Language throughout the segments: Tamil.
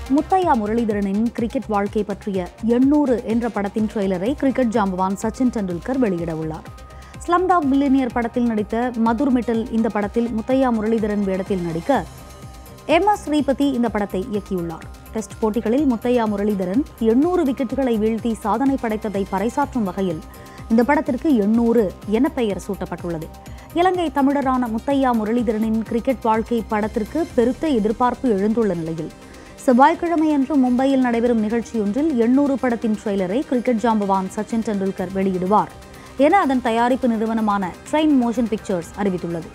முத்தையா முரளிதரனின் கிரிக்கெட் வாழ்க்கை பற்றிய எண்ணூறு என்ற படத்தின் ட்ரெய்லரை கிரிக்கெட் ஜாம்பவான் சச்சின் டெண்டுல்கர் வெளியிட உள்ளார் ஸ்லம்டாக் பில்லியனியர் படத்தில் நடித்த மதுர் மிட்டல் இந்த படத்தில் முத்தையா முரளிதரன் வேடத்தில் நடிக்க எம் எஸ் ஸ்ரீபதி இந்த படத்தை இயக்கியுள்ளார் டெஸ்ட் போட்டிகளில் முத்தையா முரளிதரன் எண்ணூறு விக்கெட்டுகளை வீழ்த்தி சாதனை படைத்ததை பறைசாற்றும் வகையில் இந்த படத்திற்கு எண்ணூறு என பெயர் சூட்டப்பட்டுள்ளது இலங்கை தமிழரான முத்தையா முரளிதரனின் கிரிக்கெட் வாழ்க்கை படத்திற்கு பெருத்த எதிர்பார்ப்பு எழுந்துள்ள நிலையில் செவ்வாய்க்கிழமையன்று மும்பையில் நடைபெறும் நிகழ்ச்சியொன்றில் எண்ணூறு படத்தின் ட்ரெய்லரை கிரிக்கெட் ஜாம்பவான் சச்சின் டெண்டுல்கர் வெளியிடுவார் என அதன் தயாரிப்பு நிறுவனமான ட்ரெயின் மோஷன் பிக்சர்ஸ் அறிவித்துள்ளது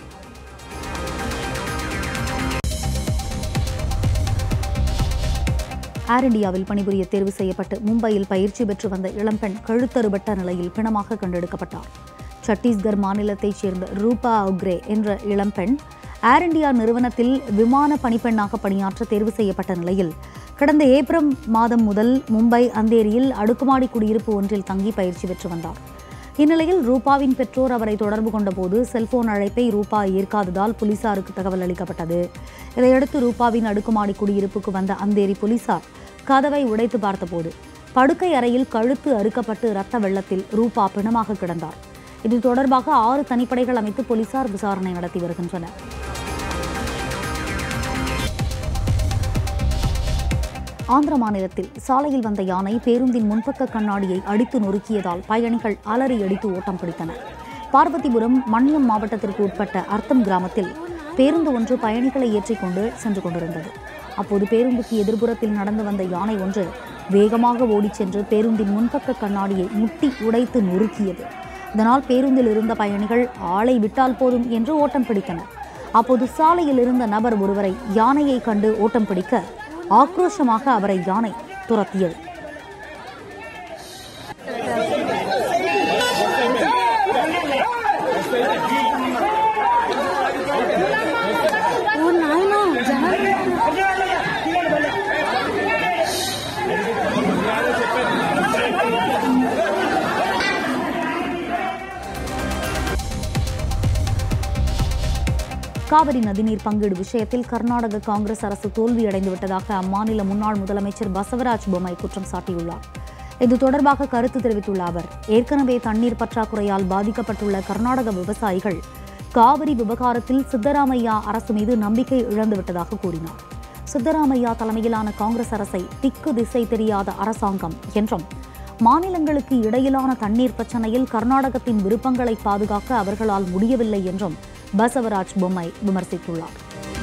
ஏர் இந்தியாவில் பணிபுரிய தேர்வு செய்யப்பட்டு மும்பையில் பயிற்சி பெற்று வந்த இளம்பெண் கழுத்தறுபட்ட நிலையில் பிணமாக கண்டெடுக்கப்பட்டார் சத்தீஸ்கர் மாநிலத்தைச் சேர்ந்த ரூபா உக்ரே என்ற இளம்பெண் ஏர் இந்தியா நிறுவனத்தில் விமான பணிப்பெண்ணாக பணியாற்ற தேர்வு செய்யப்பட்ட நிலையில் கடந்த ஏப்ரல் மாதம் முதல் மும்பை அந்தேரியில் அடுக்குமாடி குடியிருப்பு ஒன்றில் தங்கி பயிற்சி பெற்று வந்தார் இந்நிலையில் ரூபாவின் பெற்றோர் அவரை தொடர்பு கொண்டபோது செல்போன் அழைப்பை ரூபா ஏற்காததால் போலீசாருக்கு தகவல் அளிக்கப்பட்டது இதையடுத்து ரூபாவின் அடுக்குமாடி குடியிருப்புக்கு வந்த அந்தேரி போலீசார் கதவை உடைத்து பார்த்தபோது படுக்கை அறையில் கழுத்து அறுக்கப்பட்டு இரத்த வெள்ளத்தில் ரூபா பிணமாக கிடந்தார் இது தொடர்பாக ஆறு தனிப்படைகள் அமைத்து போலீசார் விசாரணை நடத்தி வருகின்றனர் ஆந்திர மாநிலத்தில் சாலையில் வந்த யானை பேருந்தின் முன்பக்க கண்ணாடியை அடித்து நொறுக்கியதால் பயணிகள் அலறி அடித்து ஓட்டம் பிடித்தனர் பார்வதிபுரம் மண்ணியம் மாவட்டத்திற்கு உட்பட்ட அர்த்தம் கிராமத்தில் பேருந்து ஒன்று பயணிகளை ஏற்றிக்கொண்டு சென்று கொண்டிருந்தது அப்போது பேருந்துக்கு எதிர்புறத்தில் நடந்து வந்த யானை ஒன்று வேகமாக ஓடிச் சென்று பேருந்தின் முன்பக்க கண்ணாடியை முட்டி உடைத்து நொறுக்கியது இதனால் பேருந்தில் இருந்த பயணிகள் ஆளை விட்டால் போதும் என்று ஓட்டம் பிடித்தனர் அப்போது சாலையில் இருந்த நபர் ஒருவரை யானையை கண்டு ஓட்டம் பிடிக்க ஆக்ரோஷமாக அவரை யானை துரத்தியது காவிரி நதிநீர் பங்கீடு விஷயத்தில் கர்நாடக காங்கிரஸ் அரசு தோல்வியடைந்து விட்டதாக அம்மாநில முன்னாள் முதலமைச்சர் பசவராஜ் பொம்மை குற்றம் சாட்டியுள்ளார் இது தொடர்பாக கருத்து தெரிவித்துள்ள அவர் ஏற்கனவே தண்ணீர் பற்றாக்குறையால் பாதிக்கப்பட்டுள்ள கர்நாடக விவசாயிகள் காவிரி விவகாரத்தில் சித்தராமையா அரசு மீது நம்பிக்கை இழந்துவிட்டதாக கூறினார் சித்தராமையா தலைமையிலான காங்கிரஸ் அரசை திக்கு திசை தெரியாத அரசாங்கம் என்றும் மாநிலங்களுக்கு இடையிலான தண்ணீர் பிரச்சனையில் கர்நாடகத்தின் விருப்பங்களை பாதுகாக்க அவர்களால் முடியவில்லை என்றும் பசவராஜ் பொம்மை விமர்சித்துள்ளார்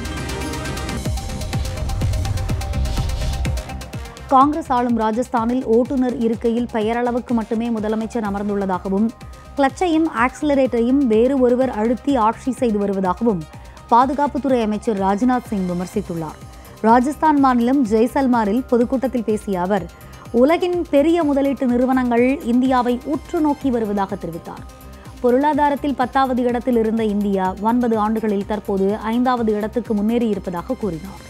காங்கிரஸ் ஆளும் ராஜஸ்தானில் ஓட்டுநர் இருக்கையில் பெயரளவுக்கு மட்டுமே முதலமைச்சர் அமர்ந்துள்ளதாகவும் கிளச்சையும் ஆக்சிலரேட்டரையும் வேறு ஒருவர் அழுத்தி ஆட்சி செய்து வருவதாகவும் பாதுகாப்புத்துறை அமைச்சர் ராஜ்நாத் சிங் விமர்சித்துள்ளார் ராஜஸ்தான் மாநிலம் ஜெய்சல்மாரில் பொதுக்கூட்டத்தில் பேசிய அவர் உலகின் பெரிய முதலீட்டு நிறுவனங்கள் இந்தியாவை உற்று நோக்கி வருவதாக தெரிவித்தார் பொருளாதாரத்தில் பத்தாவது இடத்தில் இருந்த இந்தியா ஒன்பது ஆண்டுகளில் தற்போது ஐந்தாவது இடத்துக்கு முன்னேறி இருப்பதாக கூறினார்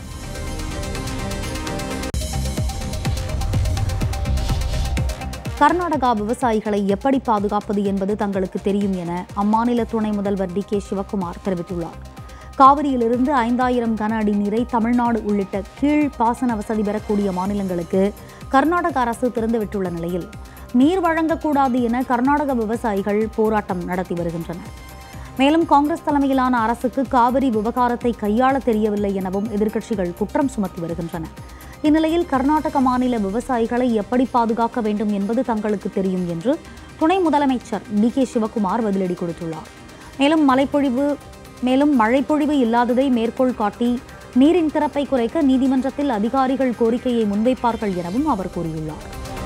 கர்நாடகா விவசாயிகளை எப்படி பாதுகாப்பது என்பது தங்களுக்கு தெரியும் என அம்மாநில துணை முதல்வர் டி கே சிவக்குமார் தெரிவித்துள்ளார் காவிரியிலிருந்து ஐந்தாயிரம் கன அடி நீரை தமிழ்நாடு உள்ளிட்ட கீழ் பாசன வசதி பெறக்கூடிய மாநிலங்களுக்கு கர்நாடக அரசு திறந்துவிட்டுள்ள நிலையில் நீர் வழங்கக்கூடாது என கர்நாடக விவசாயிகள் போராட்டம் நடத்தி வருகின்றனர் மேலும் காங்கிரஸ் தலைமையிலான அரசுக்கு காவிரி விவகாரத்தை கையாள தெரியவில்லை எனவும் எதிர்க்கட்சிகள் குற்றம் சுமத்தி வருகின்றன இந்நிலையில் கர்நாடக மாநில விவசாயிகளை எப்படி பாதுகாக்க வேண்டும் என்பது தங்களுக்கு தெரியும் என்று துணை முதலமைச்சர் டி கே சிவக்குமார் பதிலடி கொடுத்துள்ளார் மேலும் மழைப்பொழிவு மேலும் மழைப்பொழிவு இல்லாததை மேற்கோள் காட்டி நீரின் திறப்பை குறைக்க நீதிமன்றத்தில் அதிகாரிகள் கோரிக்கையை முன்வைப்பார்கள் எனவும் அவர் கூறியுள்ளார்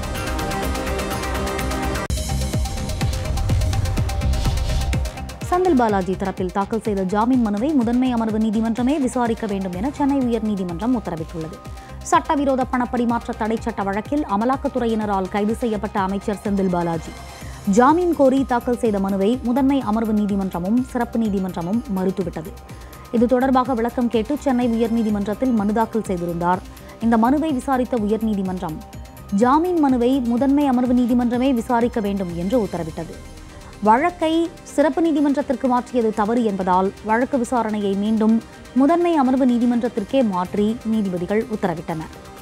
செந்தில் பாலாஜி தரப்பில் தாக்கல் செய்த ஜாமீன் மனுவை முதன்மை அமர்வு நீதிமன்றமே விசாரிக்க வேண்டும் என சென்னை உயர்நீதிமன்றம் உத்தரவிட்டுள்ளது சட்டவிரோத பணப்பரிமாற்ற தடை சட்ட வழக்கில் அமலாக்கத்துறையினரால் கைது செய்யப்பட்ட அமைச்சர் செந்தில் பாலாஜி ஜாமீன் கோரி தாக்கல் செய்த மனுவை முதன்மை அமர்வு நீதிமன்றமும் சிறப்பு நீதிமன்றமும் மறுத்துவிட்டது இது தொடர்பாக விளக்கம் கேட்டு சென்னை உயர்நீதிமன்றத்தில் மனு தாக்கல் செய்திருந்தார் இந்த மனுவை விசாரித்த உயர்நீதிமன்றம் ஜாமீன் மனுவை முதன்மை அமர்வு நீதிமன்றமே விசாரிக்க வேண்டும் என்று உத்தரவிட்டது வழக்கை சிறப்பு நீதிமன்றத்திற்கு மாற்றியது தவறு என்பதால் வழக்கு விசாரணையை மீண்டும் முதன்மை அமர்வு நீதிமன்றத்திற்கே மாற்றி நீதிபதிகள் உத்தரவிட்டனர்